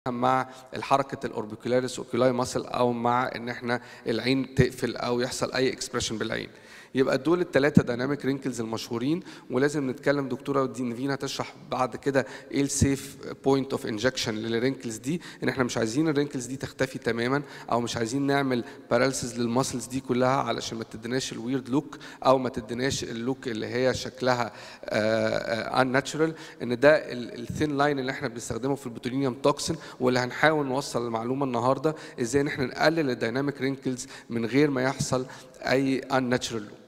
مع الحركه الاوربيكولاريس اوكيولاي ماسل او مع ان احنا العين تقفل او يحصل اي اكسبريشن بالعين يبقى دول الثلاثه دايناميك رينكلز المشهورين ولازم نتكلم دكتوره دي نيفينا تشرح بعد كده ايه السيف بوينت اوف انجكشن للرينكلز دي ان احنا مش عايزين الرينكلز دي تختفي تماما او مش عايزين نعمل بارالسيس للماسلز دي كلها علشان ما تديناش الويرد لوك او ما تديناش اللوك اللي هي شكلها ان ناتشرال ان ده الثين لاين اللي احنا بنستخدمه في البوتولينيوم توكسين واللي هنحاول نوصل المعلومه النهارده ازاي ان احنا نقلل الدايناميك رينكلز من غير ما يحصل اي ان ناتشرال لوك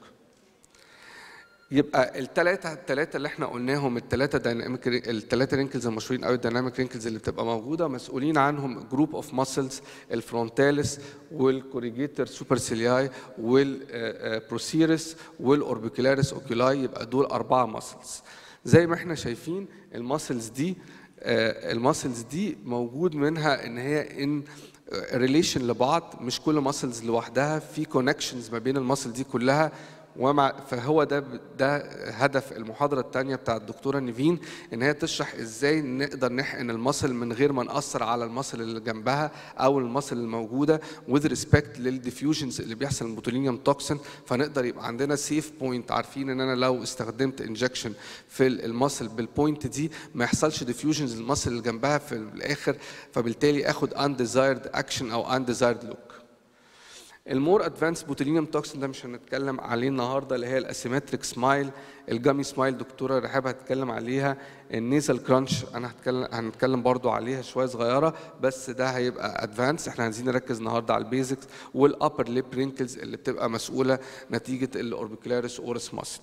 يبقى الثلاثه الثلاثه اللي احنا قلناهم الثلاثه دايناميك الثلاثه رينكلز المشهورين او الدايناميك رينكلز اللي بتبقى موجوده مسؤولين عنهم جروب اوف ماسلز الفرونتاليس والكوريجيتر سوبرسيلياي والبروسيرس والاوربيكولاريس اوكيولاي يبقى دول اربعه ماسلز زي ما احنا شايفين الماسلز دي الماسلز دي موجود منها ان هي ان ريليشن لبعض مش كل ماسلز لوحدها في كونكشنز ما بين الماسل دي كلها ومع فهو ده ده هدف المحاضره الثانيه بتاع الدكتوره نيفين ان هي تشرح ازاي نقدر نحقن المصل من غير ما ناثر على المصل اللي جنبها او المصل الموجوده with respect للديفيوجنز اللي بيحصل من بوتولينيوم توكسين فنقدر يبقى عندنا سيف بوينت عارفين ان انا لو استخدمت انجكشن في المصل بالبوينت دي ما يحصلش ديفيوجنز للمصل اللي جنبها في الاخر فبالتالي اخد undesired اكشن او undesired لوك المور ادفانس بوتولينيوم توكسين ده مش هنتكلم عليه النهارده اللي هي الاسيمتريك سمايل الجامي سمايل دكتوره رحاب هتتكلم عليها النيزل كرانش انا هتكلم هنتكلم برضو عليها شويه صغيره بس ده هيبقى ادفانس احنا عايزين نركز النهارده على البيزكس والابر ليب رينكلز اللي بتبقى مسؤوله نتيجه الاوربيكولاريس اورس ماسل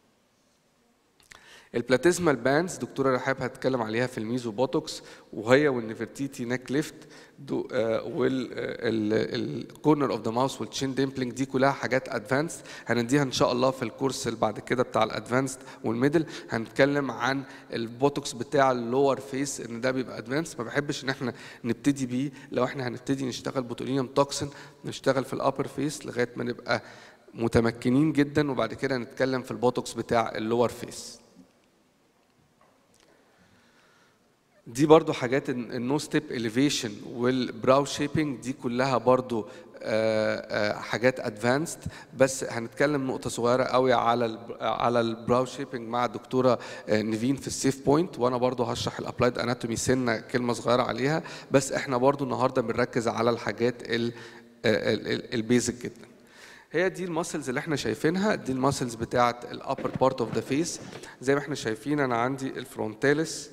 البلاتيزمال باندز دكتوره رحاب هتتكلم عليها في الميزو بوتوكس وهي والنيفرتيتي نيك ليفت والكورنر اوف ذا ماوس والتشين ديمبلينج دي كلها حاجات ادفانسد هنديها ان شاء الله في الكورس اللي بعد كده بتاع الادفانسد والميدل هنتكلم عن البوتوكس بتاع اللور فيس ان ده بيبقى ادفانس ما بحبش ان احنا نبتدي بيه لو احنا هنبتدي نشتغل بوتولينيوم توكسين نشتغل في الابر فيس لغايه ما نبقى متمكنين جدا وبعد كده نتكلم في البوتوكس بتاع اللور فيس دي برضو حاجات النو ستيب اليفيشن والبراو شيبنج دي كلها برضو حاجات ادفانسد بس هنتكلم نقطة صغيرة قوي على ال على البراو شيبنج مع الدكتورة نيفين في السيف بوينت وانا برضو هشرح الابلايد اناتومي سنة كلمة صغيرة عليها بس احنا برضو النهارده بنركز على الحاجات البيزك جدا هي دي الماسلز اللي احنا شايفينها دي الماسلز بتاعت الابر بارت اوف ذا فيس زي ما احنا شايفين انا عندي الفرونتاليس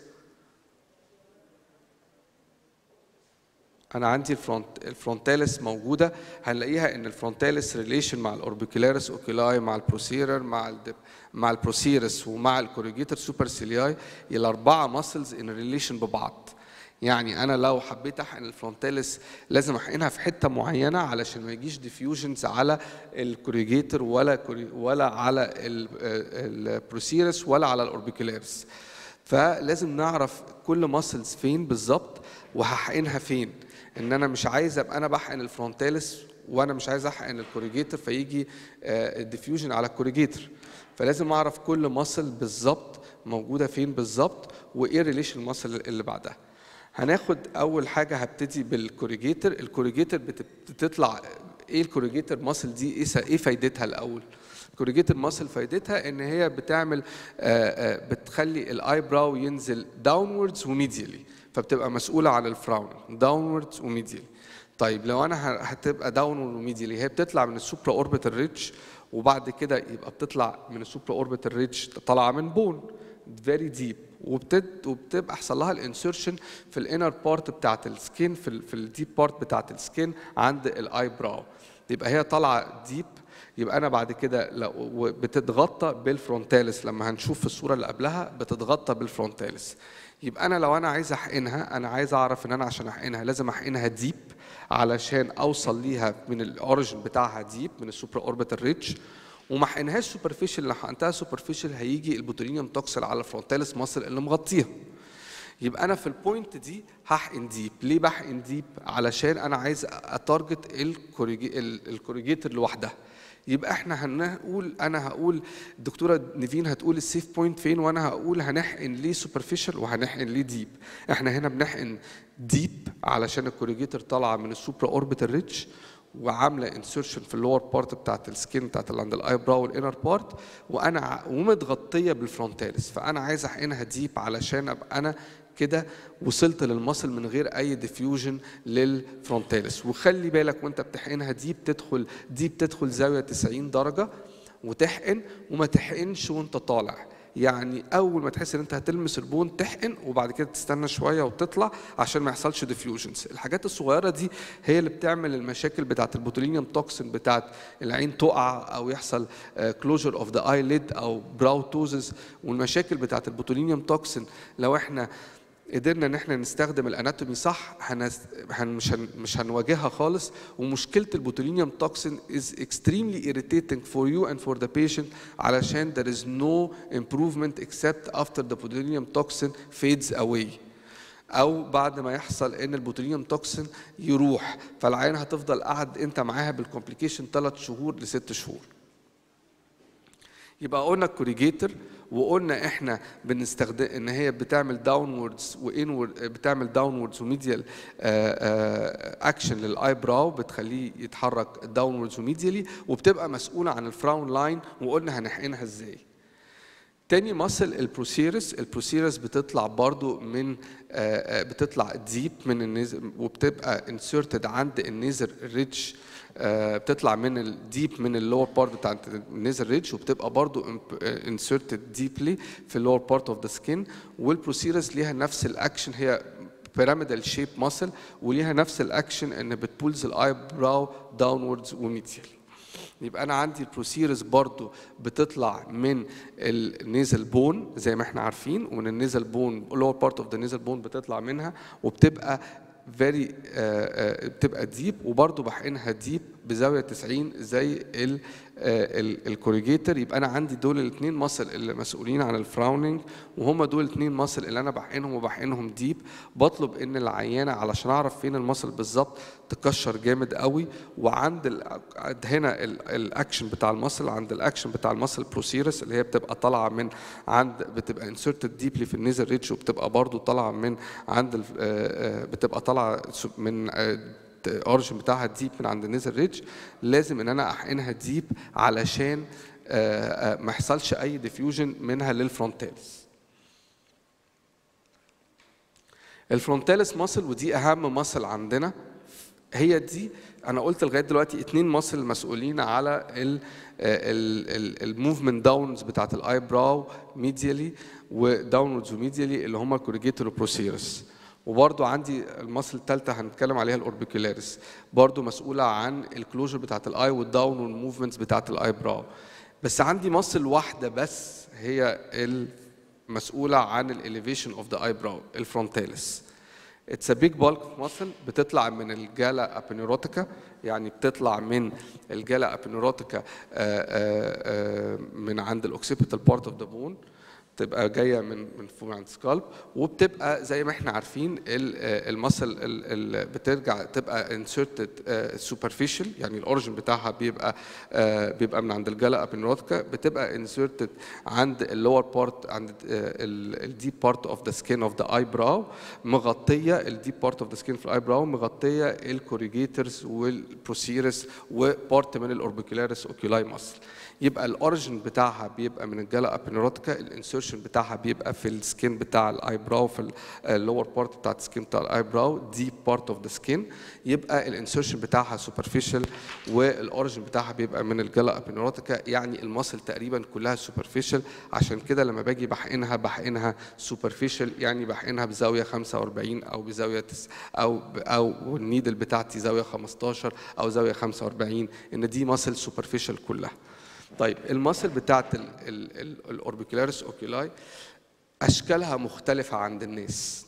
انا عندي الفرونت الفرونتاليس موجوده هنلاقيها ان الفرونتاليس ريليشن مع الاوربيكولاريس اوكيلاي مع البروسيرر مع ال مع البروسيرس ومع الكوريجيتر سوبرسيلياي الاربعه ماسلز ان ريليشن ببعض يعني انا لو حبيت احقن الفرونتاليس لازم احقنها في حته معينه علشان ما يجيش ديفيوجنز على الكوريجيتر ولا ولا على البروسيرس ولا على الاوربيكولاريس فلازم نعرف كل ماسلز فين بالظبط وهحقنها فين ان انا مش عايز ابقى انا بحقن الفرونتاليس وانا مش عايز احقن الكوريجيتر فيجي الديفيوجن على الكوريجيتر فلازم اعرف كل ماسل بالظبط موجوده فين بالظبط وايه ريليشن الماسل اللي بعدها هناخد اول حاجه هبتدي بالكوريجيتر الكوريجيتر بتطلع ايه الكوريجيتر ماسل دي ايه ايه فايدتها الاول الكوريجيتر ماسل فايدتها ان هي بتعمل بتخلي الاي براو ينزل داونوردز وميديالي فبتبقى مسؤوله عن الفراون داونوردز وميديالي طيب لو انا هتبقى داونورد وميديالي هي بتطلع من السوبرا اوربيتال ريتش وبعد كده يبقى بتطلع من السوبرا اوربيتال ريتش طالعه من بون فيري ديب وبتد وبتبقى حصل لها الانسرشن في الانر بارت بتاعت السكين في ال في الديب بارت بتاعت السكين عند الاي براو يبقى هي طالعه ديب يبقى انا بعد كده لو بتتغطى بالفرونتاليس لما هنشوف في الصوره اللي قبلها بتتغطى بالفرونتاليس يبقى انا لو انا عايز احقنها انا عايز اعرف ان انا عشان احقنها لازم احقنها ديب علشان اوصل ليها من الاوريجن بتاعها ديب من السوبر اوربيتال ريتش وما احقنهاش سوبرفيشال لو حقنتها سوبرفيشال هيجي البوتولينيوم توكسل على الفرونتاليس ماسل اللي مغطيها يبقى انا في البوينت دي هحقن ديب ليه بحقن ديب علشان انا عايز اتارجت الكوريجيتر لوحدها يبقى احنا هنقول انا هقول الدكتوره نيفين هتقول السيف بوينت فين وانا هقول هنحقن ليه سوبرفيشال وهنحقن ليه ديب احنا هنا بنحقن ديب علشان الكوريجيتور طالعه من السوبرا اوربيتال ريتش وعامله انسيرشن في اللور بارت بتاعت السكين بتاعت اللي عند الاي براو والانر بارت وانا ع- ومتغطيه بالفرونتاليس فانا عايز احقنها ديب علشان ابقى انا كده وصلت للمصل من غير اي ديفيوجن للفرونتاليس وخلي بالك وانت بتحقنها دي بتدخل دي بتدخل زاويه 90 درجه وتحقن وما تحقنش وانت طالع يعني اول ما تحس ان انت هتلمس البون تحقن وبعد كده تستنى شويه وتطلع عشان ما يحصلش ديفيوجنز الحاجات الصغيره دي هي اللي بتعمل المشاكل بتاعه البوتولينيوم توكسين بتاعه العين تقع او يحصل كلوجر اوف ذا اي ليد او براو توزز والمشاكل بتاعه البوتولينيوم توكسين لو احنا قدرنا ان احنا نستخدم الاناتومي صح هنس... هن... مش هن... مش هنواجهها خالص ومشكله البوتولينيوم توكسين is extremely irritating for you and for the patient علشان there is no improvement except after the botulinum toxin fades away او بعد ما يحصل ان البوتولينيوم توكسين يروح فالعيان هتفضل قاعد انت معاها بالكومبليكيشن ثلاث شهور لست شهور يبقى قلنا الكوريجيتور وقلنا احنا بنستخدم ان هي بتعمل داونوردز وانورد بتعمل داونوردز وميديال اكشن للاي براو بتخليه يتحرك داونوردز وميديالي وبتبقى مسؤوله عن الفراون لاين وقلنا هنحقنها ازاي تاني ماسل البروسيرس البروسيرس بتطلع برضو من آه، آه، بتطلع ديب من النزر وبتبقى انسيرتد عند النيزر ريدج بتطلع من الديب من اللور بارت بتاع النيزر ريدج وبتبقى برضو انسيرتد ديبلي في اللور بارت اوف ذا سكين والبروسيرس ليها نفس الاكشن هي بيراميدال شيب ماسل وليها نفس الاكشن ان بتبولز الاي براو داونوردز وميديال يبقى انا عندي البروسيرس برضو بتطلع من النيزل بون زي ما احنا عارفين ومن النيزل بون lower part of the nasal bone بتطلع منها وبتبقى very uh, uh, بتبقى ديب وبرضو بحقنها ديب بزاويه 90 زي ال الكوريجيتر يبقى انا عندي دول الاثنين ماسل اللي مسؤولين عن الفراوننج وهم دول الاثنين ماسل اللي انا بحقنهم وبحقنهم ديب بطلب ان العيانه علشان اعرف فين الماسل بالظبط تكشر جامد قوي وعند ال هنا ال- الاكشن بتاع الماسل عند الاكشن بتاع الماسل بروسيرس اللي هي بتبقى طالعه من عند بتبقى انسرتد ديبلي في النيزل ريتش وبتبقى برضو طالعه من عند ال- آه، آه، بتبقى طالعه من اورجن بتاعها ديب من عند النيزل ريتش لازم ان انا احقنها ديب علشان آه، آه، ما يحصلش اي ديفيوجن منها للفرونتالز الفرونتاليس ماسل ودي اهم ماسل عندنا هي دي انا قلت لغايه دلوقتي اتنين ماسل مسؤولين على الموفمنت داونز بتاعت الاي براو ميديالي وداونوردز وميديالي اللي هم الكوريجيتور وبروسيرس وبرضو عندي الماسل الثالثه هنتكلم عليها الاوربيكولاريس برضو مسؤوله عن الكلوجر بتاعت الاي والداون والموفمنتس بتاعت الاي براو بس عندي ماسل واحده بس هي المسؤوله عن الاليفيشن اوف ذا اي براو الفرونتاليس اتس ا بيج بالك ماسل بتطلع من الجالا ابنيروتيكا يعني بتطلع من الجالا ابنيروتيكا من عند الاوكسيبيتال بارت اوف ذا بون تبقى جايه من من فوق عند سكالب وبتبقى زي ما احنا عارفين المسل بترجع تبقى انسرتد سوبرفيشال يعني الاوريجن بتاعها بيبقى آه، بيبقى من عند الجالا ابنروتكا بتبقى انسرتد عند اللور بارت عند الديب بارت اوف ذا سكين اوف ذا اي براو مغطيه الديب بارت اوف ذا سكين في الاي براو مغطيه الكوريجيترز والبروسيرس وبارت من الاوربيكولاريس اوكيلاي ماسل يبقى الاوريجن بتاعها بيبقى من الجالا ابنروتيكا الانسرشن بتاعها بيبقى في السكين بتاع الاي براو في اللور بارت بتاع السكين بتاع الاي براو دي بارت اوف ذا سكين يبقى الانسرشن بتاعها سوبرفيشال والاوريجن بتاعها بيبقى من الجالا ابنروتيكا يعني الماسل تقريبا كلها سوبرفيشال عشان كده لما باجي بحقنها بحقنها سوبرفيشال يعني بحقنها بزاويه 45 او بزاويه تس او او النيدل بتاعتي زاويه 15 او زاويه 45 ان دي ماسل سوبرفيشال كلها طيب الماسل بتاعت الاوربيكولاريس اوكيلاي اشكالها مختلفه عند الناس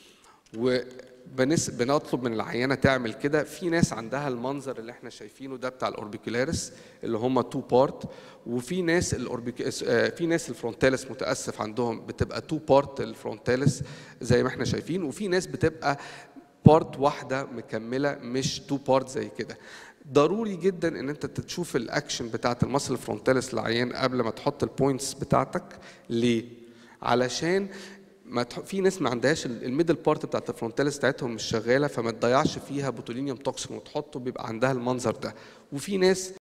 وبنس بنطلب من العيانه تعمل كده في ناس عندها المنظر اللي احنا شايفينه ده بتاع الاوربيكولاريس اللي هم تو بارت وفي ناس الأوربيك... آه، في ناس الفرونتاليس متاسف عندهم بتبقى تو بارت الفرونتاليس زي ما احنا شايفين وفي ناس بتبقى بارت واحده مكمله مش تو بارت زي كده ضروري جدا ان انت تشوف الاكشن بتاعت المصل الفرونتاليس للعيان قبل ما تحط البوينتس بتاعتك ليه علشان ما تح... في ناس ما عندهاش ال- الميدل بارت بتاعت الفرونتاليس بتاعتهم مش شغاله فما تضيعش فيها بوتولينيوم توكسين وتحطه بيبقى عندها المنظر ده وفي ناس